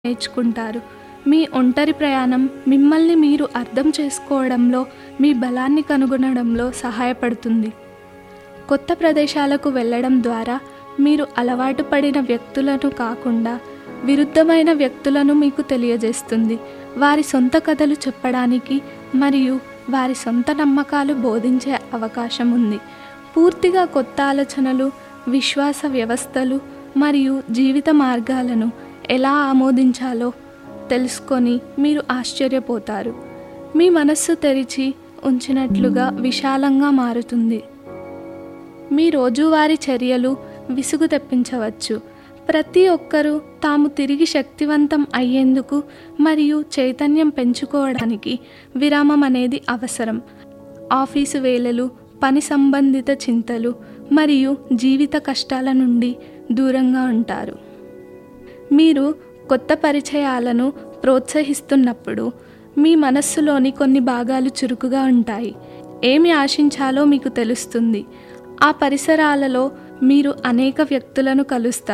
నేర్చుకుంటారు మీ ఒంటరి ప్రయాణం మిమ్మల్ని మీరు అర్థం చేసుకోవడంలో మీ బలాన్ని కనుగొనడంలో సహాయపడుతుంది కొత్త ప్రదేశాలకు వెళ్ళడం ద్వారా మీరు అలవాటు పడిన వ్యక్తులను కాకుండా విరుద్ధమైన వ్యక్తులను మీకు తెలియజేస్తుంది వారి సొంత కథలు చెప్పడానికి మరియు వారి సొంత నమ్మకాలు బోధించే అవకాశం ఉంది పూర్తిగా కొత్త ఆలోచనలు విశ్వాస వ్యవస్థలు మరియు జీవిత మార్గాలను ఎలా ఆమోదించాలో తెలుసుకొని మీరు ఆశ్చర్యపోతారు మీ మనస్సు తెరిచి ఉంచినట్లుగా విశాలంగా మారుతుంది మీ రోజువారీ చర్యలు విసుగు తెప్పించవచ్చు ప్రతి ఒక్కరూ తాము తిరిగి శక్తివంతం అయ్యేందుకు మరియు చైతన్యం పెంచుకోవడానికి విరామం అనేది అవసరం ఆఫీసు వేళలు పని సంబంధిత చింతలు మరియు జీవిత కష్టాల నుండి దూరంగా ఉంటారు మీరు కొత్త పరిచయాలను ప్రోత్సహిస్తున్నప్పుడు మీ మనస్సులోని కొన్ని భాగాలు చురుకుగా ఉంటాయి ఏమి ఆశించాలో మీకు తెలుస్తుంది ఆ పరిసరాలలో మీరు అనేక వ్యక్తులను కలుస్తారు